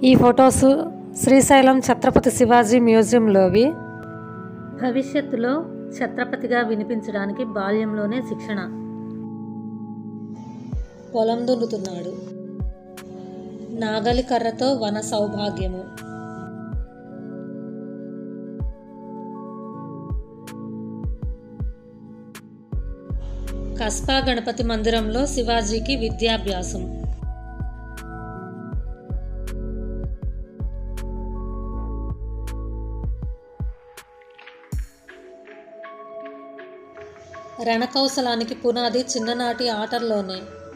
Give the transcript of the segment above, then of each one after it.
ఈ ఫొటోస్ శ్రీశైలం ఛత్రపతి శివాజీ మ్యూజియంలోవి భవిష్యత్తులో ఛత్రపతిగా వినిపించడానికి బాల్యంలోనే శిక్షణ పొలం దున్నుతున్నాడు నాగలి కర్రతో వన సౌభాగ్యము కస్బా గణపతి మందిరంలో శివాజీకి విద్యాభ్యాసం రణకౌశలానికి పునాది చిన్ననాటి ఆటల్లోనే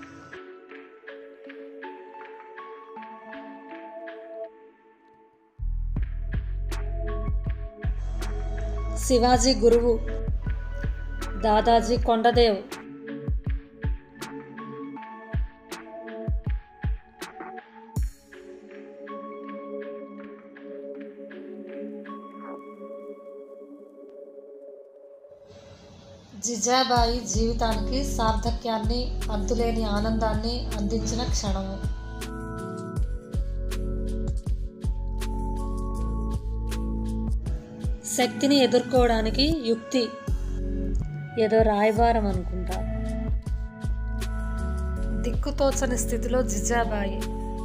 శివాజీ గురువు దాదాజీ కొండదేవ్ జిజాబాయి జీవితానికి సార్థక్యాన్ని అంతులేని ఆనందాన్ని అందించిన క్షణము శక్తిని ఎదుర్కోవడానికి యుక్తి ఏదో రాయబారం అనుకుంటా దిక్కుతోచని స్థితిలో జిజాబాయి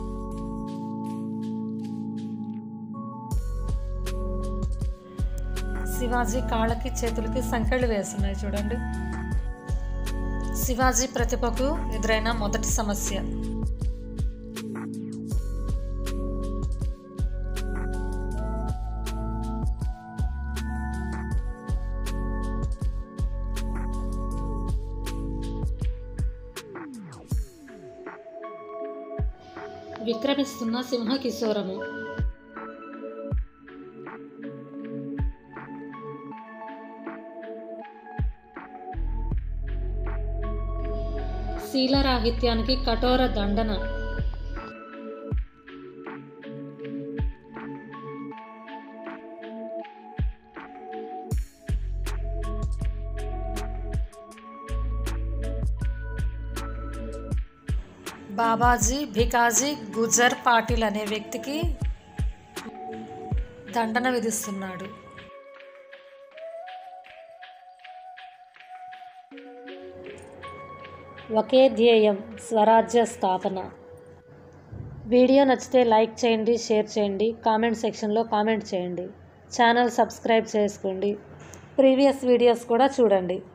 శివాజీ కాళ్ళకి చేతులకి సంకెళ్ళు వేస్తున్నాయి చూడండి శివాజీ ప్రతిభకు ఎదురైన మొదటి సమస్య విక్రమిస్తున్న సింహ కిశోరము శీలరాహిత్యానికి కఠోర దండన బాబాజీ భికాజీ గుజర్ పాటిల్ అనే వ్యక్తికి దండన విధిస్తున్నాడు ఒకే ధ్యేయం స్వరాజ్య స్థాపన వీడియో నచ్చితే లైక్ చేయండి షేర్ చేయండి కామెంట్ సెక్షన్లో కామెంట్ చేయండి ఛానల్ సబ్స్క్రైబ్ చేసుకోండి ప్రీవియస్ వీడియోస్ కూడా చూడండి